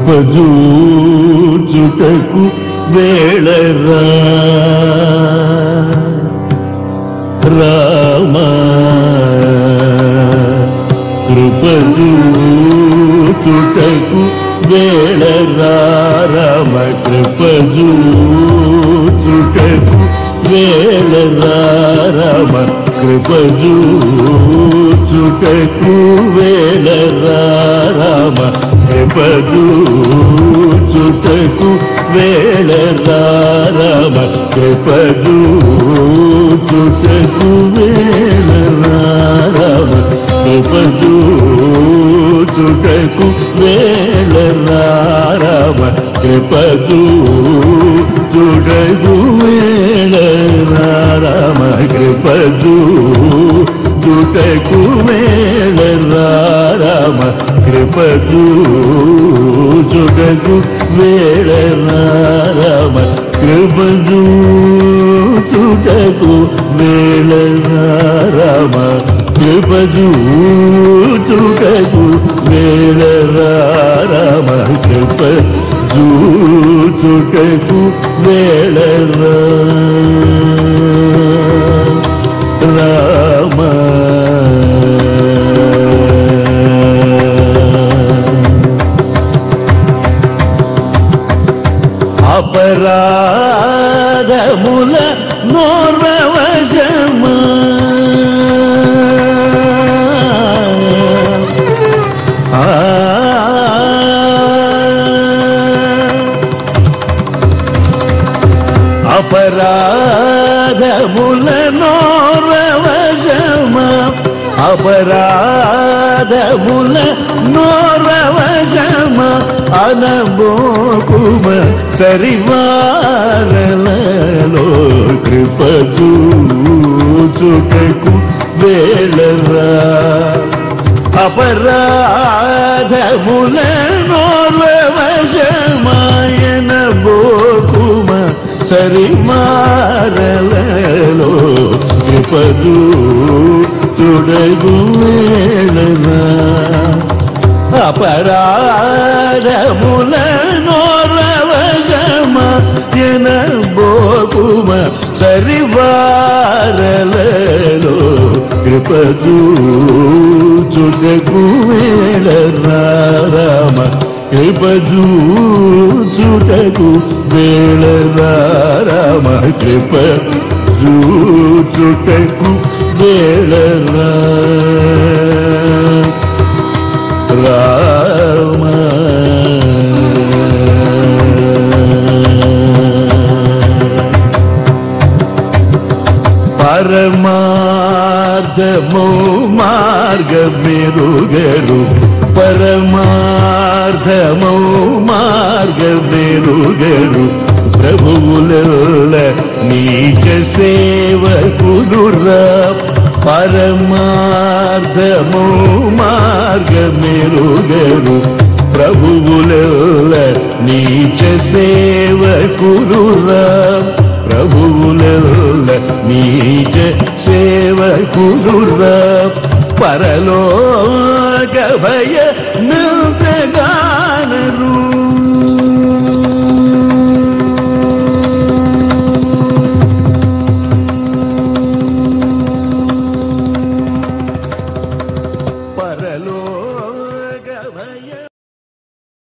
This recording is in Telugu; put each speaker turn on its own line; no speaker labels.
కృపజూచుటకు వేళరా రామా కృపజూచుటకు వేళరా రామ కృపజూచుటకు వేళరా రామ కృపజూచుటకు వేళరా రామ కృపజూచుటకు వేళరా రామ కృపజూచుటకు వేళరా రామ కృపజూచుటకు వేళరా రామ కృపజూచుటకు వేళరా రామ కృపజూచుటకు వేళరా రామ కృపజూచుటకు వేళరా రామ కృపజూచుటకు వేళరా రామ కృపజూచుటకు వేళరా రామ కృపజూచుటకు వేళరా రామ అపరాధముల నోర్వశమా అపరాధముల నోరవశమా అపరాధముల నోరవశమా అనబోకుమ సరివారలలో కృపదూచుటకు వేళరా అపరాధముల నోరవశమాయన బోకుమ సరిమారలలో కృపదు తుడగు వేళనా అపరాధముల నోరవశమాయన బోకుమ సరివారలలో కృపదు చుటకు వేళరా రామ కృపజూ చుటకు వేళరా రామ కృప చుటకు వేళరా రామ పరమార్థము మార్గ మెరుగరు పరమార్థము మార్గ మెరుగరు ప్రభువుల నీచ సేవకులురా పరమార్థము మార్గ మెరుగరు ప్రభువుల నీచ సేవకులురా ప్రభువుల నీచ సేవకులురా పరలోక భయ